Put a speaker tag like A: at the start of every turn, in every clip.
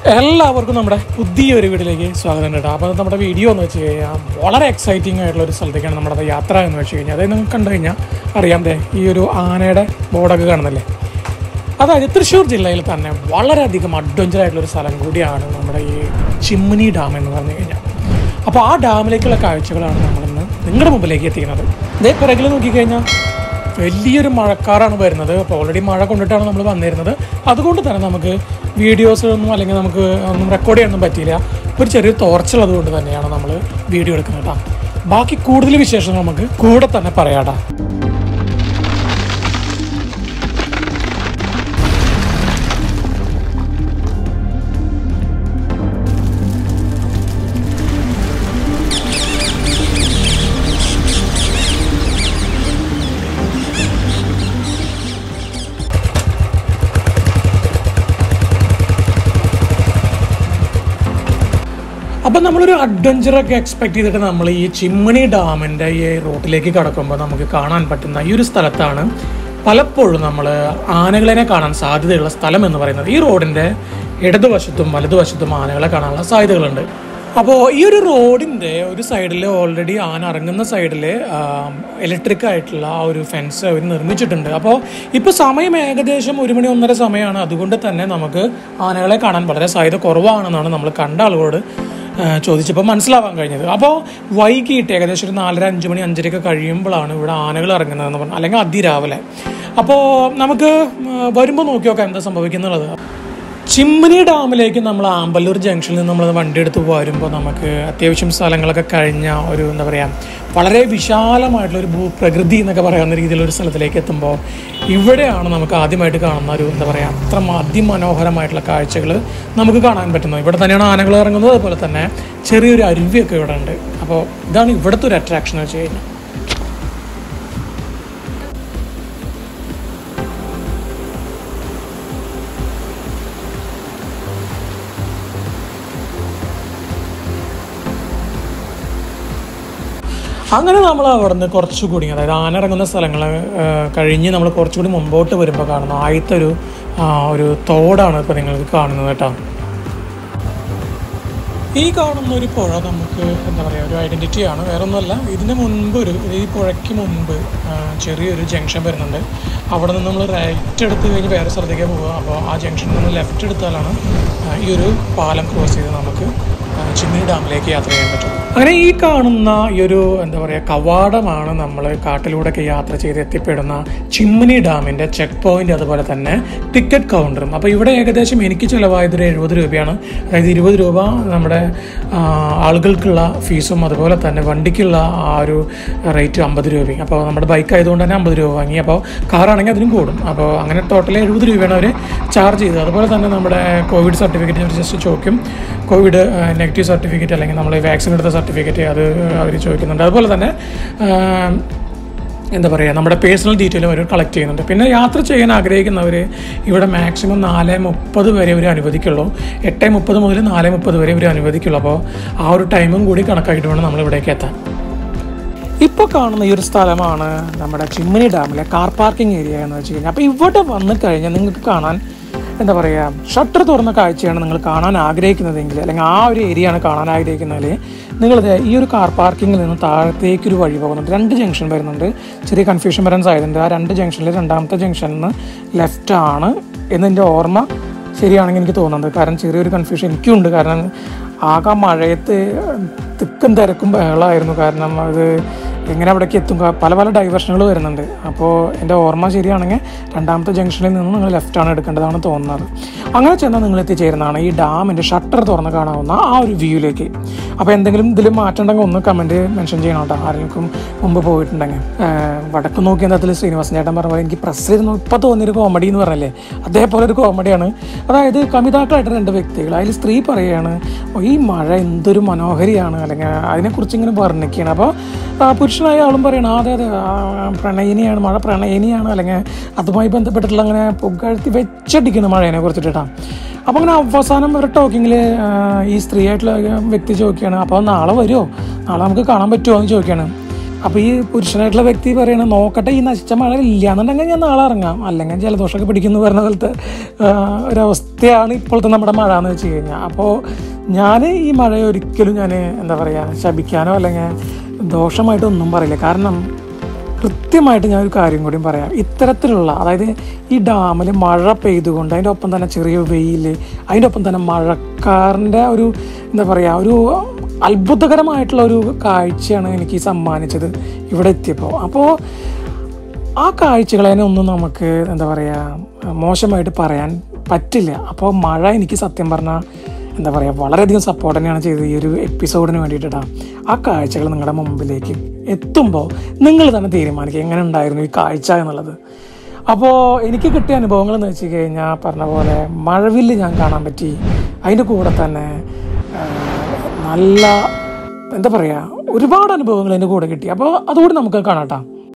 A: എല്ലാവർക്കും നമ്മുടെ പുതിയൊരു വീഡിയോയിലേക്ക് സ്വാഗതം കേട്ടോ അപ്പോൾ നമ്മുടെ വീഡിയോ എന്ന് വെച്ച് കഴിഞ്ഞാൽ വളരെ എക്സൈറ്റിംഗ് ആയിട്ടുള്ള ഒരു സ്ഥലത്തേക്കാണ് നമ്മുടെ യാത്ര എന്ന് വെച്ച് കഴിഞ്ഞാൽ അതായത് നിങ്ങൾക്ക് കണ്ടു കഴിഞ്ഞാൽ അറിയാം ദേ ഈ ഒരു ആനയുടെ ബോർഡൊക്കെ കാണുന്നില്ലേ അതായത് തൃശ്ശൂർ ജില്ലയിൽ തന്നെ വളരെയധികം അഡ്വഞ്ചർ ആയിട്ടുള്ള ഒരു സ്ഥലം കൂടിയാണ് നമ്മുടെ ഈ ചിമ്മിനി ഡാം എന്ന് പറഞ്ഞു കഴിഞ്ഞാൽ അപ്പോൾ ആ ഡാമിലേക്കുള്ള കാഴ്ചകളാണ് നമ്മളിന്ന് നിങ്ങളുടെ മുമ്പിലേക്ക് എത്തിക്കുന്നത് ഇതേ പിറകിൽ നോക്കിക്കഴിഞ്ഞാൽ വലിയൊരു മഴക്കാറാണ് വരുന്നത് അപ്പോൾ ഓൾറെഡി മഴ കൊണ്ടിട്ടാണ് നമ്മൾ വന്നിരുന്നത് അതുകൊണ്ട് തന്നെ നമുക്ക് വീഡിയോസൊന്നും അല്ലെങ്കിൽ നമുക്ക് ഒന്നും റെക്കോർഡ് ചെയ്യാനൊന്നും പറ്റിയില്ല ഒരു ചെറിയ തോർച്ചുള്ളത് കൊണ്ട് തന്നെയാണ് നമ്മൾ വീഡിയോ എടുക്കുന്നത് കേട്ടോ ബാക്കി കൂടുതൽ വിശേഷം നമുക്ക് കൂടെ തന്നെ പറയാടാ അപ്പം നമ്മളൊരു അഡ്വഞ്ചറൊക്കെ എക്സ്പെക്ട് ചെയ്തിട്ട് നമ്മൾ ഈ ചിമ്മിണി ഡാമിൻ്റെ ഈ റൂട്ടിലേക്ക് കടക്കുമ്പോൾ നമുക്ക് കാണാൻ പറ്റുന്ന ഈ ഒരു സ്ഥലത്താണ് പലപ്പോഴും നമ്മൾ ആനകളെ കാണാൻ സാധ്യതയുള്ള സ്ഥലം എന്ന് പറയുന്നത് ഈ റോഡിൻ്റെ ഇടതുവശത്തും വലതുവശത്തും ആനകളെ കാണാനുള്ള സാധ്യതകളുണ്ട് അപ്പോൾ ഈ ഒരു റോഡിൻ്റെ ഒരു സൈഡിൽ ഓൾറെഡി ആന ഇറങ്ങുന്ന സൈഡിൽ ഇലക്ട്രിക് ആയിട്ടുള്ള ആ ഒരു ഫെൻസ് അവർ നിർമ്മിച്ചിട്ടുണ്ട് അപ്പോൾ ഇപ്പോൾ സമയം ഏകദേശം ഒരു മണി ഒന്നര സമയമാണ് അതുകൊണ്ട് തന്നെ നമുക്ക് ആനകളെ കാണാൻ വളരെ സാധ്യത കുറവാണെന്നാണ് നമ്മൾ കണ്ട ആളുകളോട് ആ, ചോദിച്ചപ്പോൾ മനസ്സിലാവാൻ കഴിഞ്ഞത് അപ്പോൾ വൈകിട്ട് ഏകദേശം ഒരു നാലര അഞ്ച് മണി അഞ്ചരയൊക്കെ കഴിയുമ്പോഴാണ് ഇവിടെ ആനകൾ ഇറങ്ങുന്നതെന്ന് പറഞ്ഞു അല്ലെങ്കിൽ അതിരാവിലെ അപ്പോൾ നമുക്ക് വരുമ്പോൾ നോക്കി നോക്കാം എന്താ സംഭവിക്കുന്നുള്ളത് ചിമ്മിനി ഡാമിലേക്ക് നമ്മൾ ആമ്പല്ലൂർ ജംഗ്ഷനിൽ നിന്ന് നമ്മൾ വണ്ടി എടുത്ത് വരുമ്പോൾ നമുക്ക് അത്യാവശ്യം സ്ഥലങ്ങളൊക്കെ കഴിഞ്ഞ ഒരു എന്താ പറയുക വളരെ വിശാലമായിട്ടുള്ള ഒരു ഭൂപ്രകൃതി എന്നൊക്കെ പറയാവുന്ന രീതിയിലുള്ള ഒരു സ്ഥലത്തിലേക്ക് എത്തുമ്പോൾ ഇവിടെയാണ് നമുക്ക് ആദ്യമായിട്ട് കാണുന്ന ഒരു എന്താ പറയുക അത്ര അതിമനോഹരമായിട്ടുള്ള കാഴ്ചകൾ നമുക്ക് കാണാൻ പറ്റുന്നത് ഇവിടെ തന്നെയാണ് ആനകൾ ഇറങ്ങുന്നത് അതുപോലെ തന്നെ ചെറിയൊരു അരുവിയൊക്കെ ഇവിടെ ഉണ്ട് അപ്പോൾ ഇതാണ് ഇവിടുത്തെ ഒരു അട്രാക്ഷൻ എന്ന് വെച്ച് കഴിഞ്ഞാൽ അങ്ങനെ നമ്മൾ അവിടെ നിന്ന് കുറച്ചുകൂടി അതായത് ആന ഇറങ്ങുന്ന സ്ഥലങ്ങൾ കഴിഞ്ഞ് നമ്മൾ കുറച്ചുകൂടി മുമ്പോട്ട് വരുമ്പോൾ കാണുന്ന ആദ്യത്തെ ഒരു ആ, ഒരു തോടാണ് ഇപ്പോൾ നിങ്ങൾക്ക് കാണുന്നത് കേട്ടോ ഈ കാണുന്ന ഒരു പുഴ നമുക്ക് എന്താ പറയുക ഒരു ഐഡൻറ്റിറ്റിയാണ് വേറെ ഒന്നുമല്ല ഇതിന് മുൻപ് ഒരു ഈ പുഴയ്ക്ക് മുൻപ് ആ, ചെറിയൊരു ജംഗ്ഷൻ വരുന്നുണ്ട് അവിടെ നിന്ന് നമ്മൾ റൈറ്റ് എടുത്ത് കഴിഞ്ഞ് വേറെ സ്ഥലത്തേക്ക് പോവുക അപ്പോൾ ആ ജംഗ്ഷനിൽ നിന്ന് ലെഫ്റ്റ് എടുത്താലാണ് ആ, ഈ ഒരു പാലം ക്രോസ് ചെയ്ത് നമുക്ക് ആ, ചിമ്മിനി ഡാമിലേക്ക് യാത്ര ചെയ്യാൻ പറ്റും അങ്ങനെ ഈ കാണുന്ന ഈ ഒരു എന്താ പറയുക കവാടമാണ് നമ്മൾ കാട്ടിലൂടെയൊക്കെ യാത്ര ചെയ്ത് എത്തിപ്പെടുന്ന ചിമ്മിനി ഡാമിൻ്റെ ചെക്ക് പോയിന്റ് അതുപോലെ തന്നെ ടിക്കറ്റ് കൗണ്ടറും അപ്പോൾ ഇവിടെ ഏകദേശം എനിക്ക് ചിലവായത് ഒരു എഴുപത് രൂപയാണ് അതായത് ഇരുപത് രൂപ നമ്മുടെ ആ, ആളുകൾക്കുള്ള ഫീസും അതുപോലെ തന്നെ വണ്ടിക്കുള്ള ആ ഒരു റേറ്റ് അമ്പത് രൂപയും അപ്പോൾ നമ്മുടെ ബൈക്ക് ആയതുകൊണ്ട് തന്നെ അമ്പത് രൂപ വാങ്ങി അപ്പോൾ കാറാണെങ്കിൽ അതിനും കൂടും അപ്പോൾ അങ്ങനെ ടോട്ടൽ എഴുപത് രൂപയാണ് അവർ ചാർജ് ചെയ്തത് അതുപോലെ തന്നെ നമ്മുടെ കോവിഡ് സർട്ടിഫിക്കറ്റ് അവർ ജസ്റ്റ് ചോദിക്കും കോവിഡ് നെഗറ്റീവ് സർട്ടിഫിക്കറ്റ് അല്ലെങ്കിൽ നമ്മൾ വാക്സിൻ എടുത്ത സർട്ടിഫിക്കറ്റ് അത് അവർ ചോദിക്കുന്നുണ്ട് അതുപോലെ തന്നെ ആ, എന്താ പറയുക നമ്മുടെ പേഴ്സണൽ ഡീറ്റെയിലും അവർ കളക്ട് ചെയ്യുന്നുണ്ട് പിന്നെ യാത്ര ചെയ്യാൻ ആഗ്രഹിക്കുന്നവർ ഇവിടെ മാക്സിമം നാല് മുപ്പത് വരെ ഇവർ അനുവദിക്കുള്ളൂ എട്ട് മുപ്പത് മുതൽ നാല് മുപ്പത് വരെ ഇവർ അനുവദിക്കുള്ളൂ അപ്പോൾ ആ ഒരു ടൈമും കൂടി കണക്കായിട്ട് വേണം നമ്മൾ ഇവിടേക്ക് എത്താൻ ഇപ്പോൾ കാണുന്ന ഈ ഒരു സ്ഥലമാണ് നമ്മുടെ ചിമ്മിനി ഡാമിലെ കാർ പാർക്കിംഗ് ഏരിയ എന്ന് വെച്ച് കഴിഞ്ഞാൽ അപ്പോൾ ഇവിടെ വന്നു കഴിഞ്ഞാൽ നിങ്ങൾക്ക് കാണാൻ എന്താ പറയുക ഷട്ടർ തുറന്ന കാഴ്ചയാണ് നിങ്ങൾ കാണാൻ ആഗ്രഹിക്കുന്നതെങ്കിൽ അല്ലെങ്കിൽ ആ ഒരു ഏരിയ ആണ് കാണാൻ ആഗ്രഹിക്കുന്നതെങ്കിൽ നിങ്ങൾ ഈ ഒരു കാർ പാർക്കിങ്ങിൽ നിന്ന് താഴത്തേക്ക് ഒരു വഴി പോകുന്നുണ്ട് രണ്ട് ജംഗ്ഷൻ വരുന്നുണ്ട് ചെറിയ കൺഫ്യൂഷൻ വരാൻ സാധ്യതയുണ്ട് ആ രണ്ട് ജംഗ്ഷനിൽ രണ്ടാമത്തെ ജംഗ്ഷനിൽ നിന്ന് ലെഫ്റ്റ് ആണ് എന്നെൻ്റെ ഓർമ്മ ശരിയാണെങ്കിൽ എനിക്ക് തോന്നുന്നത് കാരണം ചെറിയൊരു കൺഫ്യൂഷൻ എനിക്കുണ്ട് കാരണം ആകെ മഴയത്ത് തിക്കും തിരക്കും ബഹളമായിരുന്നു കാരണം അത് എങ്ങനെ അവിടേക്ക് എത്തും ക- പല പല ഡൈവേഷനുകൾ വരുന്നുണ്ട് അപ്പോൾ എൻ്റെ ഓർമ്മ ശരിയാണെങ്കിൽ രണ്ടാമത്തെ ജംഗ്ഷനിൽ നിന്ന് നിങ്ങൾ ലെഫ്റ്റാണ് എടുക്കേണ്ടതാണ് തോന്നുന്നത് അങ്ങനെ ചെന്നാൽ നിങ്ങൾ എത്തിച്ചേരുന്നതാണ് ഈ ഡാമിൻ്റെ ഷട്ടർ തുറന്ന് കാണാവുന്ന ആ ഒരു വ്യൂയിലേക്ക് അപ്പോൾ എന്തെങ്കിലും ഇതിൽ മാറ്റമുണ്ടെങ്കിൽ ഒന്ന് കമൻറ്റ് മെൻഷൻ ചെയ്യണം കേട്ടോ ആരെങ്കിലും മുമ്പ് പോയിട്ടുണ്ടെങ്കിൽ ഏഹ് വടക്ക് നോക്കി എന്നതിൽ ശ്രീനിവാസൻ ചേട്ടൻ പറഞ്ഞ പോലെ എനിക്ക് പ്രസ്സിലിരുന്നു ഇപ്പോൾ തോന്നിയൊരു കോമഡി എന്ന് പറഞ്ഞല്ലേ അതേപോലെ ഒരു കോമഡിയാണ് അതായത് കമിതാക്കളായിട്ട് രണ്ട് വ്യക്തികൾ അതിൽ സ്ത്രീ പറയുകയാണ് "ഓ, ഈ മഴ എന്തൊരു മനോഹരിയാണ് അല്ലെങ്കിൽ അതിനെക്കുറിച്ച് ഇങ്ങനെ വർണ്ണിക്കുകയാണ് അപ്പോൾ ആ, പുരുഷനായ ആളും പറയണം "ആ, അതെ അതെ ആ, പ്രണയിനിയാണ് മഴ പ്രണയിനിയാണ് അല്ലെങ്കിൽ അതുമായി ബന്ധപ്പെട്ടിട്ടുള്ള അങ്ങനെ പുകഴ്ത്തി വെച്ചടിക്കുന്നു മഴേനെ കുറിച്ചിട്ടാണ് അപ്പോൾ അങ്ങനെ അവസാനം ഒരു ടോക്കിങ്ങിൽ ഈ സ്ത്രീ ആയിട്ടുള്ള വ്യക്തി ചോദിക്കുകയാണ് അപ്പോൾ നാളെ വരുമോ നാളെ നമുക്ക് കാണാൻ പറ്റുമോ എന്ന് ചോദിക്കുകയാണ് അപ്പോൾ ഈ പുരുഷനായിട്ടുള്ള വ്യക്തി പറയണ നോക്കട്ടെ ഈ നശിച്ച മഴ ഇല്ലാന്നുണ്ടെങ്കിൽ ഞാൻ നാളെ ഇറങ്ങാം അല്ലെങ്കിൽ ജലദോഷമൊക്കെ പിടിക്കുന്നു പറഞ്ഞ പോലത്തെ ആ, ഒരവസ്ഥയാണ് ഇപ്പോഴത്തെ നമ്മുടെ മഴ എന്ന് വെച്ച് കഴിഞ്ഞാൽ അപ്പോൾ ഞാൻ ഈ മഴയെ ഒരിക്കലും ഞാൻ എന്താ പറയുക ശപിക്കാനോ അല്ലെങ്കിൽ ദോഷമായിട്ടൊന്നും പറയില്ല കാരണം കൃത്യമായിട്ട് ഞാൻ ഒരു കാര്യം കൂടിയും പറയാം ഇത്തരത്തിലുള്ള അതായത് ഈ ഡാമിൽ മഴ പെയ്തുകൊണ്ട് അതിൻ്റെ ഒപ്പം തന്നെ ചെറിയ വെയിൽ അതിൻ്റെ ഒപ്പം തന്നെ മഴക്കാറിൻ്റെ ഒരു എന്താ പറയുക ഒരു അത്ഭുതകരമായിട്ടുള്ള ഒരു കാഴ്ചയാണ് എനിക്ക് സമ്മാനിച്ചത് ഇവിടെ എത്തിയപ്പോൾ അപ്പോൾ ആ കാഴ്ചകളെ ഒന്നും നമുക്ക് എന്താ പറയുക മോശമായിട്ട് പറയാൻ പറ്റില്ല അപ്പോൾ മഴ എനിക്ക് സത്യം പറഞ്ഞാൽ എന്താ പറയുക വളരെയധികം സപ്പോർട്ട് തന്നെയാണ് ചെയ്തത് ഈ ഒരു എപ്പിസോഡിന് വേണ്ടിയിട്ടാണ് ആ കാഴ്ചകൾ നിങ്ങളുടെ മുമ്പിലേക്ക് എത്തുമ്പോൾ നിങ്ങൾ തന്നെ തീരുമാനിക്കുക എങ്ങനെ ഉണ്ടായിരുന്നു ഈ കാഴ്ച എന്നുള്ളത് അപ്പോൾ എനിക്ക് കിട്ടിയ അനുഭവങ്ങൾ എന്ന് വെച്ച് കഴിഞ്ഞാൽ പറഞ്ഞ പോലെ മഴവില്ല് ഞാൻ കാണാൻ പറ്റി അതിൻ്റെ കൂടെ തന്നെ ആ, നല്ല എന്താ പറയുക ഒരുപാട് അനുഭവങ്ങൾ എൻ്റെ കൂടെ കിട്ടി അപ്പോൾ അതുകൂടി നമുക്ക് കാണാട്ടോ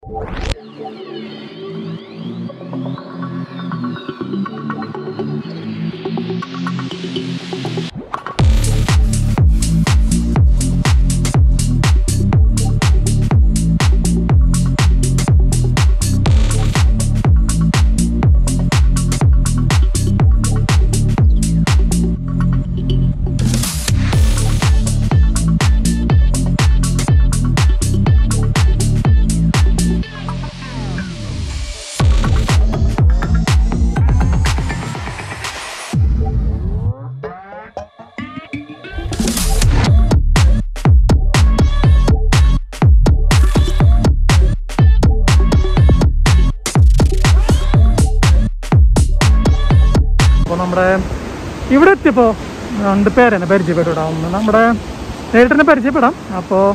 A: അപ്പോൾ നമ്മുടെ ഇവിടെ എത്തിയപ്പോൾ രണ്ട് പേരെന്നെ പരിചയപ്പെട്ടുവിടാം ഒന്ന് നമ്മുടെ നേരിട്ട് തന്നെ പരിചയപ്പെടാം അപ്പോൾ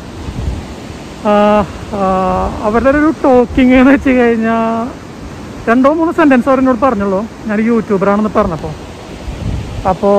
A: അവരുടെ ഒരു ടോക്കിംഗ് എന്ന് വെച്ച് കഴിഞ്ഞാൽ രണ്ടോ മൂന്നോ സെൻറ്റൻസ് അവരെന്നോട് പറഞ്ഞുള്ളൂ ഞാൻ യൂട്യൂബറാണെന്ന് പറഞ്ഞപ്പോൾ അപ്പോൾ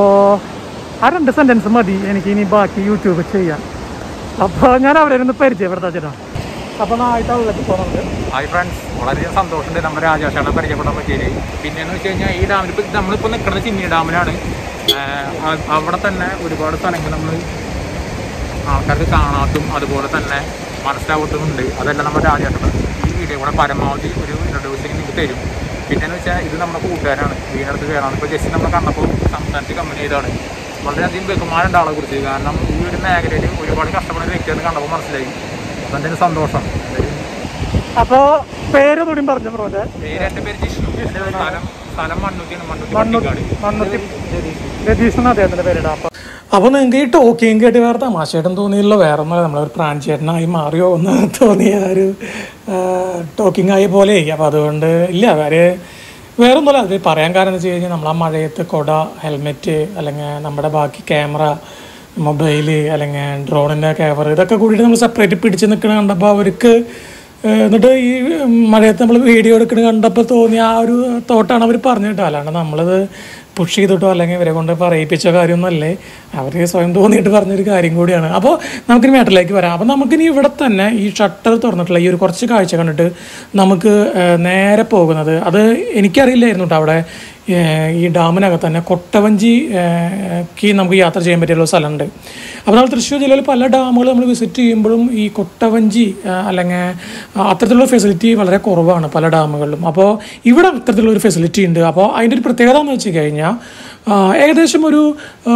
A: ആ രണ്ട് സെൻറ്റൻസ് മതി എനിക്ക് ഇനി ബാക്കി യൂട്യൂബ് ചെയ്യാൻ അപ്പോൾ ഞാൻ അവരെ ഒന്ന് പരിചയപ്പെടുത്താൻ ചേട്ടാ അപ്പോൾ നാളായിട്ട് അവളിലേക്ക് പോകുന്നുണ്ട്
B: ഹായ് ഫ്രണ്ട്സ് വളരെയധികം സന്തോഷമുണ്ട് നമ്മുടെ രാജേഷാണ് പരിചയപ്പെടാൻ പറ്റിയത് പിന്നെയെന്ന് വെച്ച് കഴിഞ്ഞാൽ ഈ ഡാമിൽ ഇപ്പോൾ നമ്മളിപ്പോൾ നിൽക്കുന്നത് ചിന്നി ഡാമിലാണ് ആഹ് അ- അവിടെ തന്നെ ഒരുപാട് സ്ഥലങ്ങൾ നമ്മൾ ആൾക്കാർക്ക് കാണാത്തും അതുപോലെ തന്നെ മനസ്സിലാവത്തും ഉണ്ട് അതെല്ലാം നമ്മുടെ രാജേട്ടൻ ഈ വീഡിയോ കൂടെ പരമാവധി ഒരു ഇൻട്രൊഡ്യൂസിങ് നിങ്ങൾക്ക് തരും പിന്നെയെന്ന് വെച്ചാൽ ഇത് നമ്മുടെ കൂട്ടുകാരാണ് വീടിനടുത്ത് കയറാണ് ഇപ്പോൾ ജസ്റ്റ് നമ്മൾ കണ്ടപ്പോൾ സംസ്ഥാനത്ത് കമ്പനി ചെയ്താണ് വളരെയധികം ബഹുമാനം ഉണ്ട് ആളെ കുറിച്ച് കാരണം ഈ ഒരു മേഖലയിൽ ഒരുപാട് കഷ്ടപ്പെടുന്ന വ്യക്തിയെന്ന് കണ്ടപ്പോൾ മനസ്സിലായി അതിൻ്റെ ഒരു സന്തോഷം എന്തായാലും
A: അപ്പോൾ പേര് കൂടി പറഞ്ഞു പ്രോജെ
B: പേര് എൻ്റെ പേര് ജിഷ്ണു സ്ഥലം സ്ഥലം മണ്ണുത്തിയാണ് മണ്ണുത്തി
A: മണ്ണുത്തി
B: പട്ടിക്കാട്
A: മണ്ണുത്തി രതീഷ് എന്ന അദ്ദേഹത്തിന്റെ പേരിടാം അപ്പൊ അപ്പൊ നിങ്ങൾക്ക് ഈ ടോക്കിങ് കേട്ട് വേറെ തമാശയായിട്ടും തോന്നിയില്ല വേറെ ഒന്നുമല്ല നമ്മളൊരു പ്രാഞ്ചേട്ടനായി മാറിയോ എന്ന് തോന്നിയ ആ ഒരു ടോക്കിംഗ് ആയ പോലെ അപ്പൊ അതുകൊണ്ട് ഇല്ല അവര് വേറെ ഒന്നുമല്ല അത് പറയാൻ കാരണം എന്ന് വെച്ച് കഴിഞ്ഞാൽ നമ്മൾ ആ മഴയത്ത് കൊട ഹെൽമെറ്റ് അല്ലെങ്കിൽ നമ്മുടെ ബാക്കി ക്യാമറ മൊബൈല് അല്ലെങ്കിൽ ഡ്രോണിൻ്റെ കവർ ഇതൊക്കെ കൂടിയിട്ട് നമ്മൾ സെപ്പറേറ്റ് പിടിച്ച് നിൽക്കണ കണ്ടപ്പോൾ അവർക്ക് ഏഹ് എന്നിട്ട് ഈ മഴയത്ത് നമ്മൾ വീഡിയോ എടുക്കണ കണ്ടപ്പോൾ തോന്നിയ ആ ഒരു തോട്ടാണ് അവർ പറഞ്ഞു കേട്ടോ അല്ലാണ്ട് നമ്മളത് പുഷ് ചെയ്തിട്ടോ അല്ലെങ്കിൽ ഇവരെ കൊണ്ട് പറയിപ്പിച്ച കാര്യമൊന്നുമല്ലേ അവർ സ്വയം തോന്നിയിട്ട് പറഞ്ഞൊരു കാര്യം കൂടിയാണ് അപ്പോൾ നമുക്കിനി മേട്ടറിലേക്ക് വരാം അപ്പോൾ നമുക്കിനി ഇവിടെ തന്നെ ഈ ഷട്ടർ തുറന്നിട്ടുള്ള ഈ ഒരു കുറച്ച് കാഴ്ച കണ്ടിട്ട് നമുക്ക് ഏഹ് നേരെ പോകുന്നത് അത് എനിക്കറിയില്ലായിരുന്നു കേട്ടോ അവിടെ ഏഹ് ഈ ഡാമിനകത്ത് തന്നെ കൊട്ടവഞ്ചി ഏഹ് ക്ക് നമുക്ക് യാത്ര ചെയ്യാൻ പറ്റിയുള്ള സ്ഥലമുണ്ട് അപ്പോൾ നമ്മൾ തൃശ്ശൂർ ജില്ലയിൽ പല ഡാമുകൾ നമ്മൾ വിസിറ്റ് ചെയ്യുമ്പോഴും ഈ കൊട്ടവഞ്ചി ഏഹ് അല്ലെങ്കിൽ അത്തരത്തിലുള്ള ഫെസിലിറ്റി വളരെ കുറവാണ് പല ഡാമുകളിലും അപ്പോൾ ഇവിടെ അത്തരത്തിലുള്ള ഒരു ഫെസിലിറ്റി ഉണ്ട് അപ്പോൾ അതിൻ്റെ ഒരു പ്രത്യേകത എന്ന് വെച്ച് കഴിഞ്ഞാൽ ആ, ഏകദേശം ഒരു ആ,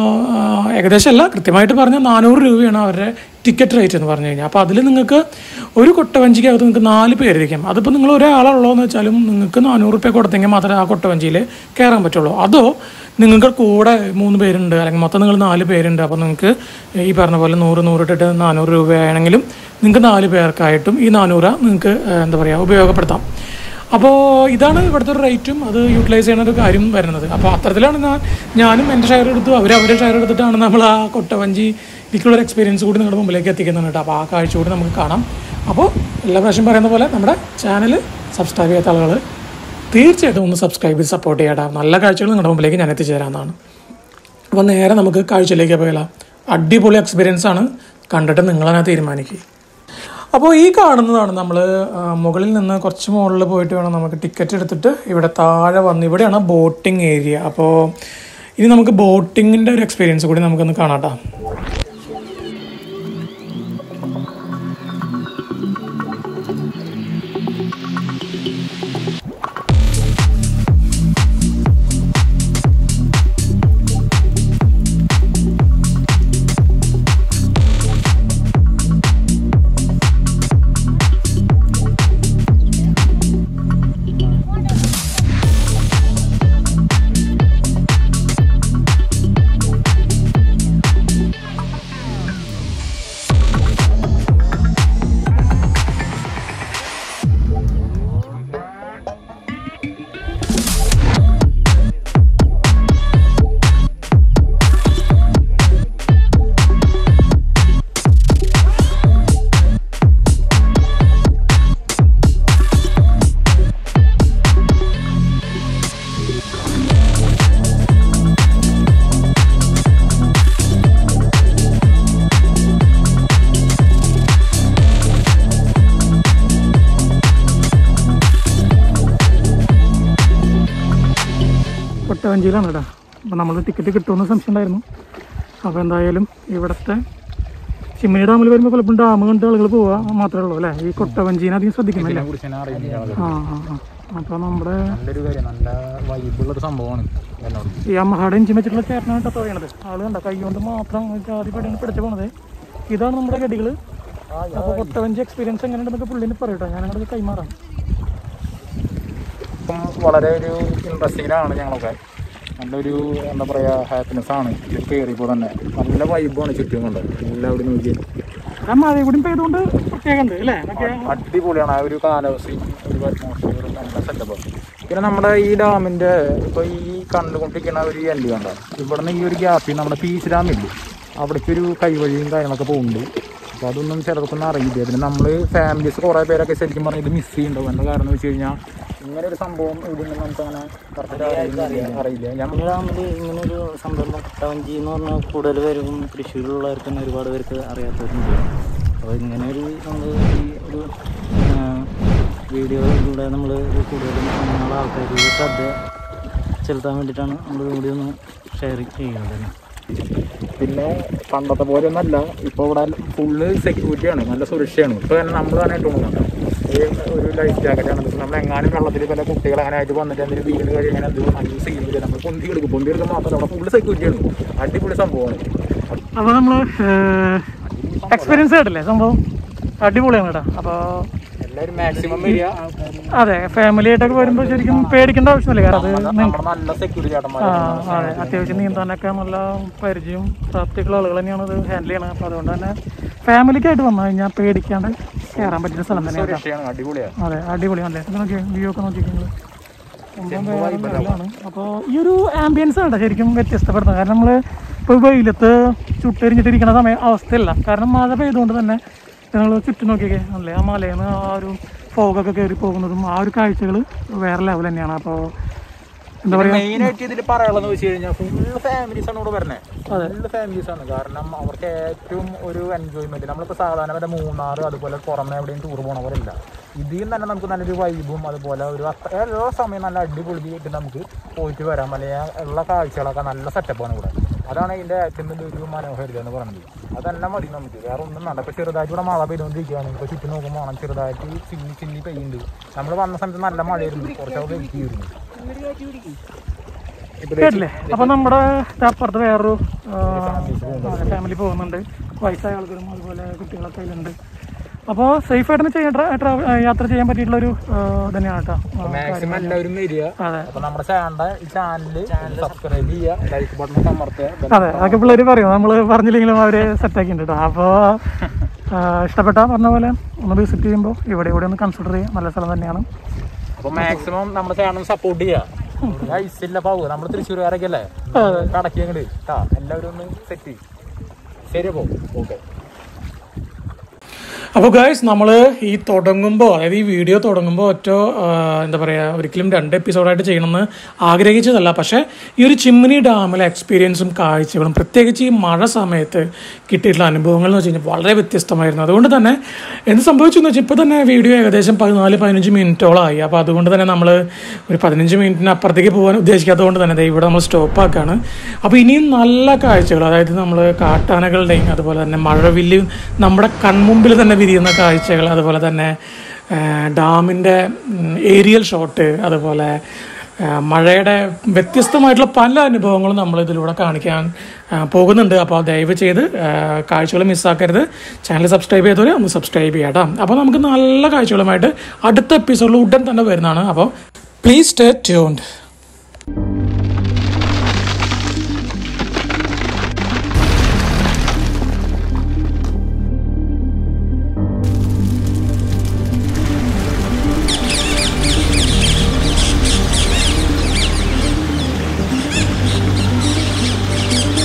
A: ഏകദേശം അല്ല കൃത്യമായിട്ട് പറഞ്ഞാൽ നാനൂറ് രൂപയാണ് അവരുടെ ടിക്കറ്റ് റേറ്റ് എന്ന് പറഞ്ഞു കഴിഞ്ഞാൽ അപ്പോൾ അതിൽ നിങ്ങൾക്ക് ഒരു കൊട്ടവഞ്ചിക്കകത്ത് നിങ്ങൾക്ക് നാല് പേരിരിക്കാം അതിപ്പോൾ നിങ്ങൾ ഒരാളുള്ളൂ എന്ന് വെച്ചാലും നിങ്ങൾക്ക് നാനൂറ് റുപ്യ കൊടുത്തെങ്കിൽ മാത്രമേ ആ കൊട്ടവഞ്ചിയിൽ കയറാൻ പറ്റുള്ളൂ അതോ നിങ്ങൾക്ക് കൂടെ മൂന്ന് പേരുണ്ട് അല്ലെങ്കിൽ മൊത്തം നിങ്ങൾ നാല് പേരുണ്ട് അപ്പോൾ നിങ്ങൾക്ക് ഈ പറഞ്ഞ പോലെ നൂറ് നൂറ് ഇട്ടിട്ട് നാനൂറ് രൂപയാണെങ്കിലും നിങ്ങൾക്ക് നാല് പേർക്കായിട്ടും ഈ നാനൂറ് നിങ്ങൾക്ക് ഏഹ്, എന്താ പറയുക ഉപയോഗപ്പെടുത്താം അപ്പോൾ ഇതാണ് ഇവിടുത്തെ ഒരു റേറ്റും അത് യൂട്ടിലൈസ് ചെയ്യുന്ന ഒരു കാര്യം വരുന്നത് അപ്പോൾ അത്തരത്തിലാണ് ഞാൻ ഞാനും എൻ്റെ ഷെയർ എടുത്തു അവർ അവരുടെ ഷെയർ എടുത്തിട്ടാണ് നമ്മൾ ആ കൊട്ടവഞ്ചി ഇതിക്കുള്ളൊരു എക്സ്പീരിയൻസ് കൂടി നിങ്ങളുടെ മുമ്പിലേക്ക് എത്തിക്കുന്നുണ്ട് കേട്ടോ അപ്പോൾ ആ കാഴ്ച കൂടി നമുക്ക് കാണാം അപ്പോൾ എല്ലാ പ്രാവശ്യം പറയുന്ന പോലെ നമ്മുടെ ചാനൽ സബ്സ്ക്രൈബ് ചെയ്യാത്ത ആളുകൾ തീർച്ചയായിട്ടും ഒന്ന് സബ്സ്ക്രൈബ് ചെയ്ത് സപ്പോർട്ട് ചെയ്യടാ നല്ല കാഴ്ചകൾ നിങ്ങളുടെ മുമ്പിലേക്ക് ഞാൻ എത്തിച്ചു തരാമെന്നാണ് അപ്പോൾ നേരെ നമുക്ക് കാഴ്ചയിലേക്ക് പോയാലോ അടിപൊളി എക്സ്പീരിയൻസ് ആണ് കണ്ടിട്ട് നിങ്ങൾ തന്നെ തീരുമാനിക്കുക അപ്പോൾ ഈ കാണുന്നതാണ് നമ്മൾ മുകളിൽ നിന്ന് കുറച്ച് മുകളിൽ പോയിട്ട് വേണം നമുക്ക് ടിക്കറ്റ് എടുത്തിട്ട് ഇവിടെ താഴെ വന്ന് ഇവിടെയാണ് ബോട്ടിംഗ് ഏരിയ അപ്പോൾ ഇനി നമുക്ക് ബോട്ടിങ്ങിൻ്റെ ഒരു എക്സ്പീരിയൻസ് കൂടി നമുക്കൊന്ന് കാണാം ട്ടോ. കൊട്ടവഞ്ചിയിലാണ് കേട്ടോ അപ്പോൾ നമ്മൾ ടിക്കറ്റ് കിട്ടുമെന്ന് സംശയം ഉണ്ടായിരുന്നു അപ്പോൾ എന്തായാലും ഇവിടുത്തെ ചിമ്മിനി ഡാമിൽ വരുമ്പോൾ പലപ്പോഴും ഡാം കണ്ട് ആളുകൾ പോവുക മാത്രമേ ഉള്ളൂ അല്ലേ ഈ കൊട്ടവഞ്ചീനെ അധികം ശ്രദ്ധിക്കുന്നില്ല
B: ഇതിനെ കുറിച്ച് തന്നെ അറിയുന്ന ആളുകൾ
A: ആ ആ ആ അപ്പോൾ നമ്മുടെ
B: നല്ലൊരു കാര്യം നല്ല വൈബുള്ളൊരു സംഭവമാണ് എന്നോട്
A: ഈ അമ്മഹാടെ ഇഞ്ചി വെച്ചിട്ടുള്ള ചേട്ടനാണ് കേട്ടോ തുഴയണത് ആള് കണ്ട കൈ കൊണ്ട് മാത്രം ജാതി പടിയാണ് പിടിച്ചു പോണത് ഇതാണ് നമ്മുടെ ഗടികൾ അപ്പോൾ കൊട്ടവഞ്ചി എക്സ്പീരിയൻസ് എങ്ങനെയുണ്ടെന്നൊക്കെ പുള്ളിന് പറയട്ടോ ഞാൻ അങ്ങോട്ട് കൈമാറാം
B: ഇപ്പം വളരെ ഒരു ഇൻട്രസ്റ്റിംഗാണ് ഞങ്ങളൊക്കെ നല്ലൊരു എന്താ പറയുക ഹാപ്പിനെസ് ആണ് ഇത് കയറിയപ്പോൾ തന്നെ നല്ല വൈബാണ് ചുറ്റും കൊണ്ട് എല്ലാവരും നോക്കി
A: ആ മഴ കൂടി പെയ്തുകൊണ്ട് പ്രത്യേകം ഉണ്ട് അല്ലേ മറ്റേ
B: അടിപൊളിയാണ് ആ ഒരു കാലാവസ്ഥയും ഒരു അറ്റ്മോസ്ഫിയറും നല്ല സെറ്റപ്പ് പിന്നെ നമ്മുടെ ഈ ഡാമിൻ്റെ ഇപ്പോൾ ഈ കണ്ടുകൊണ്ടിരിക്കുന്ന ഒരു എൻഡ് കണ്ട ഇവിടെ നിന്ന് ഈ ഒരു ഗ്യാപ്പിൽ നമ്മുടെ പീച്ച് ഡാമില്ലേ അവിടേക്ക് ഒരു കൈവഴിയും കാര്യങ്ങളൊക്കെ പോകുന്നുണ്ട് അപ്പോൾ അതൊന്നും ചിലർക്കൊന്നും അറിയില്ല പിന്നെ നമ്മൾ ഫാമിലീസ് കുറേ പേരൊക്കെ ശരിക്കും പറഞ്ഞാൽ ഇത് മിസ് ചെയ്യുന്നുണ്ടാവും എന്താ കാരണം എന്ന് വെച്ച് കഴിഞ്ഞാൽ ഇങ്ങനെ ഒരു സംഭവം ഇവിടെ നിന്ന് നമുക്ക് അങ്ങനെ കറക്റ്റ് അറിയില്ല അറിയില്ല ഞാൻ
C: നമ്മുടെ ഡാമിൽ ഇങ്ങനെ ഒരു സംരംഭം കുട്ടവഞ്ചി എന്ന് പറഞ്ഞാൽ കൂടുതൽ പേർക്കും തൃശ്ശൂരിലുള്ളവർക്ക് തന്നെ ഒരുപാട് പേർക്ക് അറിയാത്തവരുണ്ട് അപ്പോൾ ഇങ്ങനെ ഒരു സംഭവം ഈ ഒരു വീഡിയോയിലൂടെ നമ്മൾ കൂടുതലും നമ്മളെ ആൾക്കാർക്ക് ശ്രദ്ധ ചെലുത്താൻ വേണ്ടിയിട്ടാണ് നമ്മൾ വീഡിയോ ഒന്ന് ഷെയർ ചെയ്യുന്നത് തന്നെ
B: പിന്നെ പണ്ടത്തെ പോലെ ഒന്നല്ല ഇപ്പോൾ ഇവിടെ ഫുള്ള് സെക്യൂരിറ്റിയാണ് നല്ല സുരക്ഷയാണ് ഇപ്പോൾ തന്നെ നമ്മൾ തന്നെ ഇട്ടുകൊണ്ടുണ്ട് ഈ ഒരു ലൈഫ് ജാക്കറ്റാണ് ഇപ്പോൾ നമ്മൾ എങ്ങാനും വെള്ളത്തിൽ പല കുട്ടികൾ അങ്ങനെ ആയിട്ട് വന്നിട്ട് എന്തെങ്കിലും വീട് കഴിഞ്ഞ് അങ്ങനെ എന്ത് നല്ല സീനില്ല നമ്മൾ പൊന്തി എടുക്കും പൊന്തി എടുക്കാൻ മാത്രമല്ല അവിടെ ഫുള്ള് സെക്യൂരിറ്റിയാണ് അടിപൊളി സംഭവമാണ്
A: അപ്പോൾ നമ്മൾ എക്സ്പീരിയൻസ് കേട്ടില്ലേ സംഭവം അടിപൊളിയാണ് കേട്ടോ അപ്പോൾ
B: എല്ലാവരും മാക്സിമം വരിക
A: അതെ ഫാമിലി ആയിട്ടൊക്കെ വരുമ്പോൾ ശരിക്കും പേടിക്കേണ്ട ആവശ്യമില്ല കാരണം അത്
B: നമ്മുടെ നല്ല സെക്യൂരിറ്റി ചേട്ടന്മാർ
A: ആ, അതെ അത്യാവശ്യം നീന്താനൊക്കെ നല്ല പരിചയവും പ്രാപ്തിയുള്ള ആളുകൾ തന്നെയാണ് ഇത് ഹാൻഡിൽ ചെയ്യണത് അപ്പോൾ അതുകൊണ്ട് തന്നെ ഫാമിലിക്കായിട്ട് വന്നു കഴിഞ്ഞാൽ പേടിക്കാണ്ട് കയറാൻ പറ്റുന്ന സ്ഥലം തന്നെയാണ്
B: സുരക്ഷയാണ് അടിപൊളിയാണ്
A: അതെ അടിപൊളിയാണല്ലേ ഇത് നോക്കിയേ വ്യൂ ഒക്കെ നോക്കിക്കോളൂ സംഭവം വേറെ ലെവലാണ് അപ്പോൾ ഈ ഒരു ആംബിയൻസ് ആണ് ശരിക്കും വ്യത്യസ്തപ്പെടുന്നത് കാരണം നമ്മൾ ഇപ്പോൾ വെയിലത്ത് ചുട്ടെരിഞ്ഞിട്ടിരിക്കുന്ന സമയം അവസ്ഥയല്ല കാരണം മഴ പെയ്തുകൊണ്ട് തന്നെ ഞങ്ങൾ ചുറ്റും നോക്കിയൊക്കെ അല്ലേ ആ മലയിൽ നിന്ന് ആ ഒരു ഫോഗൊക്കെ കയറി പോകുന്നതും ആ ഒരു കാഴ്ചകൾ വേറെ ലെവൽ തന്നെയാണ് അപ്പോൾ എന്താ പറയുക
B: മെയിൻ ആയിട്ട് ഇതിൽ പറയാനുള്ളത് വെച്ച് കഴിഞ്ഞാൽ ഫുള്ള് ഫാമിലീസ് ആണ് ഇവിടെ വരുന്നത് ഫുള്ള് ഫാമിലീസ് ആണ് കാരണം അവർക്ക് ഏറ്റവും ഒരു എൻജോയ്മെന്റ് നമ്മളിപ്പോൾ സാധാരണ വരെ മൂന്നാർ അതുപോലെ പുറമെ എവിടെയും ടൂർ പോണ പോലെ ഇല്ല ഇതിൽ തന്നെ നമുക്ക് നല്ലൊരു വൈബും അതുപോലെ ഒരു അത്ര എല്ലാ സമയം നല്ല അടിപൊളിയായിട്ട് നമുക്ക് പോയിട്ട് വരാം അല്ലെങ്കിൽ ഉള്ള കാഴ്ചകളൊക്കെ നല്ല സെറ്റപ്പാണ് ഇവിടെ അതാണ് ഇതിൻ്റെ ഏറ്റവും വലിയൊരു മനോഹാരിത എന്ന് പറയുന്നത് അതന്നെ മതി നമുക്ക് വേറെ ഒന്നും വേണ്ട ഇപ്പോൾ ചെറുതായിട്ട് ഇവിടെ മഴ പെയ്തുകൊണ്ടിരിക്കുകയാണ് ഇപ്പോൾ ചുറ്റും നോക്കുമ്പോൾ വേണം ചെറുതായിട്ട് ചിന്നി ചിന്നി പെയ്യുന്നുണ്ട് നമ്മൾ വന്ന സമയത്ത് നല്ല മഴയായിരുന്നു കുറച്ചൊക്കെ വെയിറ്റ് ചെയ്തിരുന്നു
A: കേട്ടില്ലേ അപ്പൊ നമ്മുടെ അപ്പുറത്ത് വേറൊരു ഫാമിലി പോകുന്നുണ്ട് വയസ്സായ ആളുകളും അതുപോലെ കുട്ടികളൊക്കെ അതിലുണ്ട് അപ്പോൾ സേഫ് ആയിട്ട് തന്നെ ചെയ്യാൻ ട്രാ- ട്രാ- യാത്ര ചെയ്യാൻ പറ്റിയിട്ടുള്ള ഒരു തന്നെയാണ് കേട്ടോ ആ,
B: മാക്സിമം എല്ലാവരും വരിക
A: അതെ
B: അപ്പൊ നമ്മുടെ ചാനലിന്റെ ഈ ചാനല് സബ്സ്ക്രൈബ് ചെയ്യുക ലൈക്ക് ബട്ടൺ അമർത്തുക
A: അതെ അതൊക്കെ പിള്ളേർ പറയും നമ്മൾ പറഞ്ഞില്ലെങ്കിലും അവര് സെറ്റാക്കിയിട്ടുണ്ട് കേട്ടോ അപ്പോൾ ഇഷ്ടപ്പെട്ട പറഞ്ഞ പോലെ ഒന്ന് വിസിറ്റ് ചെയ്യുമ്പോൾ ഇവിടെ ഇവിടെ ഒന്ന് കൺസിഡർ ചെയ്യാം നല്ല സ്ഥലം തന്നെയാണ്
B: അപ്പൊ മാക്സിമം നമ്മുടെ ചാനൽ സപ്പോർട്ട് ചെയ്യുക ഐസില്ല പാവു നമ്മൾ തൃശ്ശൂർകാരൊക്കെ അല്ലേ കടക്കി അങ്ങോട്ട് കേട്ടാ എല്ലാവരും ഒന്ന് സെറ്റ് ചെയ്യും ശരി അപ്പോ ഓക്കെ
A: അപ്പോൾ ഗായ്സ് നമ്മൾ ഈ തുടങ്ങുമ്പോൾ അതായത് ഈ വീഡിയോ തുടങ്ങുമ്പോൾ ഒറ്റ ആ, എന്താ പറയുക ഒരിക്കലും രണ്ട് എപ്പിസോഡായിട്ട് ചെയ്യണമെന്ന് ആഗ്രഹിച്ചതല്ല പക്ഷേ ഈ ഒരു ചിമ്മിനി ഡാമിലെ എക്സ്പീരിയൻസും കാഴ്ചകളും പ്രത്യേകിച്ച് ഈ മഴ സമയത്ത് കിട്ടിയിട്ടുള്ള അനുഭവങ്ങൾ എന്ന് വെച്ച് കഴിഞ്ഞാൽ വളരെ വ്യത്യസ്തമായിരുന്നു അതുകൊണ്ട് തന്നെ എന്ത് സംഭവിച്ചു എന്ന് വെച്ചാൽ ഇപ്പോൾ തന്നെ വീഡിയോ ഏകദേശം പതിനാല് പതിനഞ്ച് മിനിറ്റോളമായി അപ്പോൾ അതുകൊണ്ട് തന്നെ നമ്മൾ ഒരു പതിനഞ്ച് മിനിറ്റിന് അപ്പുറത്തേക്ക് പോകാൻ ഉദ്ദേശിക്കാത്തതുകൊണ്ട് തന്നെ ദേ ഇവിടെ നമ്മൾ സ്റ്റോപ്പ് ആക്കുകയാണ് അപ്പോൾ ഇനിയും നല്ല കാഴ്ചകൾ അതായത് നമ്മൾ കാട്ടാനകളുടെയും അതുപോലെ തന്നെ മഴവില്ല് നമ്മുടെ കൺമുമ്പിൽ തന്നെ വിരിയുന്ന കാഴ്ചകൾ അതുപോലെ തന്നെ ഡാമിൻ്റെ ഏരിയൽ ഷോട്ട് അതുപോലെ ആ, മഴയുടെ വ്യത്യസ്തമായിട്ടുള്ള പല അനുഭവങ്ങളും നമ്മൾ ഇതിലൂടെ കാണിക്കാൻ ആ, പോകുന്നുണ്ട് അപ്പോൾ ദയവ് ചെയ്ത് കാഴ്ചകൾ മിസ്സാക്കരുത് ചാനൽ സബ്സ്ക്രൈബ് ചെയ്തവരെ ഒന്ന് സബ്സ്ക്രൈബ് ചെയ്യാം കേട്ടോ അപ്പോൾ നമുക്ക് നല്ല കാഴ്ചകളുമായിട്ട് അടുത്ത എപ്പിസോഡിൽ ഉടൻ തന്നെ വരുന്നതാണ് അപ്പോൾ പ്ലീസ് സ്റ്റേ ട്യൂൺഡ്